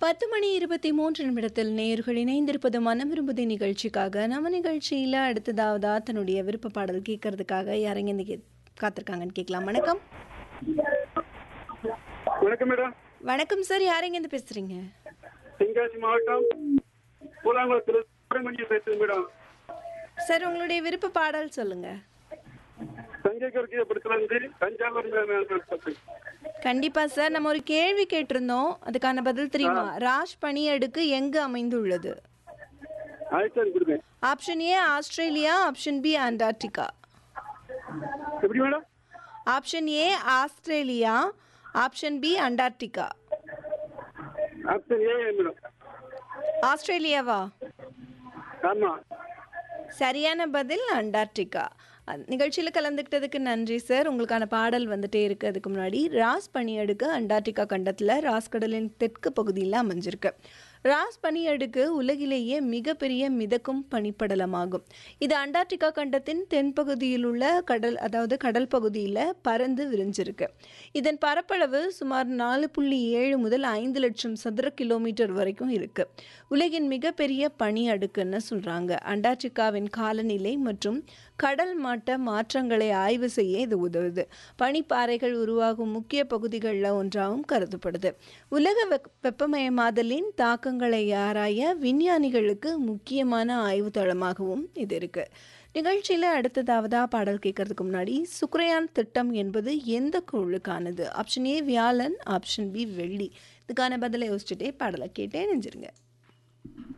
பத்து மணி இருபத்தி மூன்று நிமிடத்தில் நேர்கள் இணைந்திருப்பது மனம் விரும்புதி நிகழ்ச்சிக்காக நம்ம நிகழ்ச்சியில் அடுத்ததாவதா தன்னுடைய விருப்ப பாடல் கேட்கறதுக்காக யாரைங்க இந்த கே- காத்திருக்காங்கன்னு கேட்கலாம் வணக்கம் வணக்கம் மேடம் வணக்கம் சார் யாரைங்க இருந்து பேசுறீங்க தென்காசி மாவட்டம் கூலாங்குளத்தில் சுப்பிரமணியம் பேசுறேன் மேடம் சார் உங்களுடைய விருப்ப பாடல் சொல்லுங்க தஞ்சை கற்கிய படத்துல இருந்து தஞ்சாவூர் மேல் பேசுறேன். கண்டிப்பா சார் நம்ம ஒரு கேள்வி கேட்டிருந்தோம் அதுக்கான பதில் தெரியுமா ராஜ் பனியடுக்கு எங்கு அமைந்துள்ளது ஆயிரத்தி கொடுங்க option A Australia option B Antarctica எப்படி madam option A Australia option B Antarctica option A madam ஆஸ்திரேலியாவா ஆமா சரியான பதில் அண்டார்டிகா நிகழ்ச்சியில் கலந்துக்கிட்டதுக்கு நன்றி சார் உங்களுக்கான பாடல் வந்துட்டே இருக்கு அதுக்கு முன்னாடி ராஸ் பனியடுக்கு அண்டார்டிகா கண்டத்தில் ராஸ் கடலின் தெற்கு பகுதியில் அமைஞ்சிருக்கு ராஸ் பனியடுக்கு உலகிலேயே மிகப்பெரிய மிதக்கும் பனிப்படலமாகும் இது அண்டார்டிகா கண்டத்தின் தென்பகுதியில் உள்ள கடல் அதாவது கடல் பகுதியில் பறந்து விரிஞ்சிருக்கு இதன் பரப்பளவு சுமார் நாலு புள்ளி ஏழு முதல் ஐந்து லட்சம் சதுர கிலோமீட்டர் வரைக்கும் இருக்கு உலகின் மிகப்பெரிய பனி அடுக்குன்னு சொல்றாங்க அண்டார்டிகாவின் காலநிலை மற்றும் கடல் மட்ட மாற்றங்களை ஆய்வு செய்ய இது உதவுது பனிப்பாறைகள் உருவாகும் முக்கிய பகுதிகளில் ஒன்றாகவும் கருதப்படுது உலக வெப் வெப்பமயமாதலின் தாக்கங்களை ஆராய விஞ்ஞானிகளுக்கு முக்கியமான ஆய்வு தளமாகவும் இது இருக்கு நிகழ்ச்சியில் அடுத்ததாவதா பாடல் கேட்கறதுக்கு முன்னாடி சுக்ரையான் திட்டம் என்பது எந்த கோளுக்கானது ஆப்ஷன் ஏ வியாழன் ஆப்ஷன் பி வெள்ளி இதுக்கான பதிலை யோசிச்சுட்டே பாடலை கேட்டே நெஞ்சிருங்க